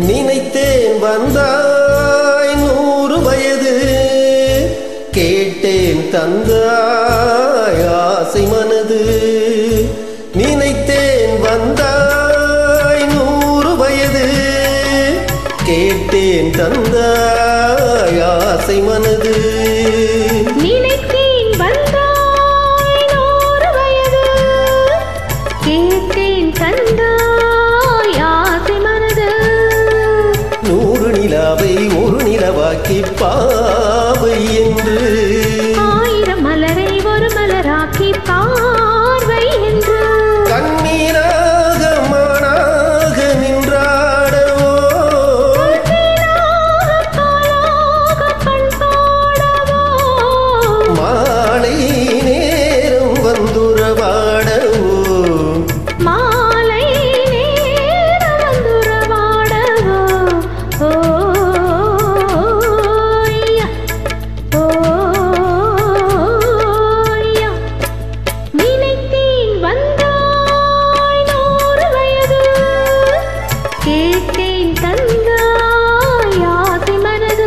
நினைத்தேன் வந்தாய் நூறு வயது கேட்டேன் தந்தாய் ஆசை மனது நினைத்தேன் வந்தாய் நூறு வயது கேட்டேன் தந்தாய் ஆசை மனது நினைத்தேன் வந்தாய் நூறு வயது கேட்டேன் தந்தாய் ஆசை மனது நூறு நிலாவை ஒரு நிலவாக்கி பாவை என்று ஆயிரம் மலரை ஒரு மலராக்கி பார்வை என்று கண்ணீராக மானாக நின்றாடவோ காலாக கண் பாடவோ மாலை நேரம் வந்துறவாடவோ மாலை நேரம் வந்துறவாடவோ ஓய்யா ஓய்யா நினைத்தேன் வந்தாய் நூறு வயது கேட்டேன் தந்தாய் ஆசை மனது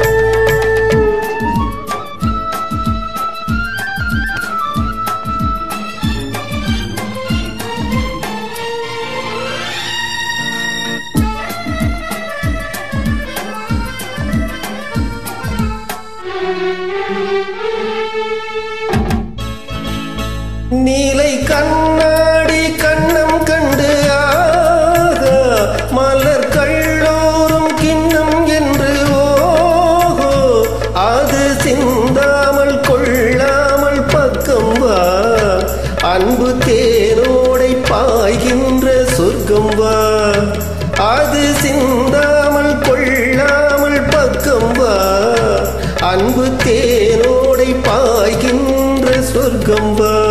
நீலை கண்ணாடி கண்ணம் கண்டு ஆக மலர் கள்ளோரும் கிண்ணம் என்று ஓஹோ அது சிந்தாமல் கொள்ளாமல் பக்கம் வா அன்பு தேனோடை பாய்கின்ற சொர்க்கம் வா அது சிந்தாமல் கொள்ளாமல் பக்கம் வா அன்பு தேனோடை பாய்கின்ற சொர்க்கம் வா